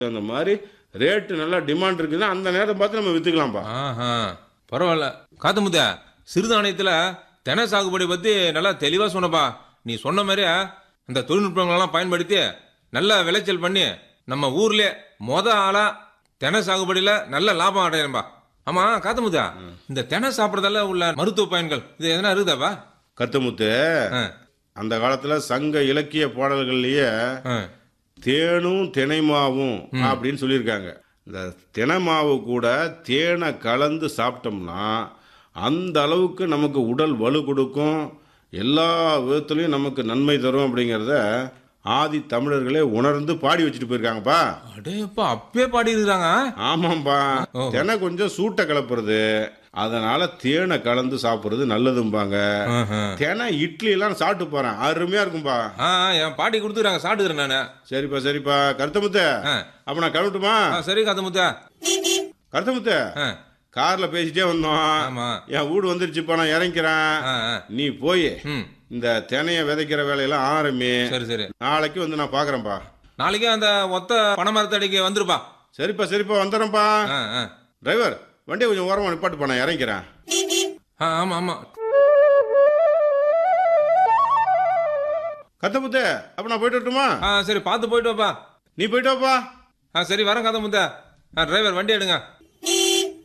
அந்த மாதிரி ரேட்டு நல்லா டிமாண்ட் இருக்குதுன்னா அந்த நேரத்தை பார்த்து நம்ம வித்துக்கலாம்ப்பா ஆஹா பரவாயில்ல காத்து முத்த சிறுதானியத்துல தென சாகுபடி பத்தி நல்லா தெளிவா சொன்னப்பா நீ சொன்ன மாதிரியே அந்த தொழில்நுட்பங்களெல்லாம் பயன்படுத்தி நல்ல விளைச்சல் பண்ணி நம்ம ஊர்லயே மொத ஆளா தென சாகுபடியில நல்ல லாபம் அடையணும்பா ஆமா காத்து முத்தா இந்த தென சாப்பிடறதால உள்ள மருத்துவ பயன்கள் இது எதனா இருக்குதாப்பா கத்துமுத்து ஆ, அந்த காலத்துல சங்க இலக்கிய பாடல்கள்லயே ஆ. தேனும் தினைமாவும் அப்படின்னு சொல்லியிருக்காங்க இந்த தினைமாவு கூட தேனை கலந்து சாப்பிட்டோம்னா அந்த அளவுக்கு நமக்கு உடல் வலு கொடுக்கும் எல்லா விதத்துலையும் நமக்கு நன்மை தரும் அப்படிங்கிறத ஆதி தமிழர்களே உணர்ந்து பாடி வச்சுட்டு போயிருக்காங்கப்பா அடேப்பா அப்பே பாடி இருக்கிறாங்க ஆமாம்பா தினை கொஞ்சம் சூட்டை கிளப்புறது அதனால தேனை கலந்து சாப்பிடுறது நல்லதும்பாங்க தினை இட்லி எல்லாம் சாப்பிட்டு போறேன் அருமையா இருக்கும்பா ஆ ஆ, என் பாட்டி கொடுத்துக்கிறாங்க சாப்பிட்டுக்கிறேன் நானு சரிப்பா சரிப்பா கருத்தமுத்த ஆ. அப்ப நான் கிளம்பட்டுமா ஆ, சரி காத்து முத்தா கருத்தமுத்த ஆ, கார்ல பேசிட்டே வந்தோம் ஆமா என் வீடு வந்துருச்சுப்பா நான் இறங்கிறேன் ஆ, ஆ. நீ போய் ம் இந்த தினைய விதைக்கிற வேலையெல்லாம் ஆரம்பி சரி சரி நாளைக்கு வந்து நான் பாக்குறேன்ப்பா நாளைக்கு அந்த ஒத்த பனைமரத்தடிக்கு வந்துருப்பா சரிப்பா சரிப்பா வந்துடுறேன்ப்பா ஆ ஆ டிரைவர் வண்டியை கொஞ்சம் ஓரமா நிப்பாட்டுப்பா நான் இறங்கிறேன் ஆ ஆமா ஆமா கத்தமுத்த அப்ப நான் போயிட்டு வரட்டுமா ஆ சரி பார்த்து போயிட்டு வாப்பா நீ போயிட்டு வாப்பா ஆ சரி வரேன் கதை முத்த ஆ டிரைவர் வண்டி எடுங்க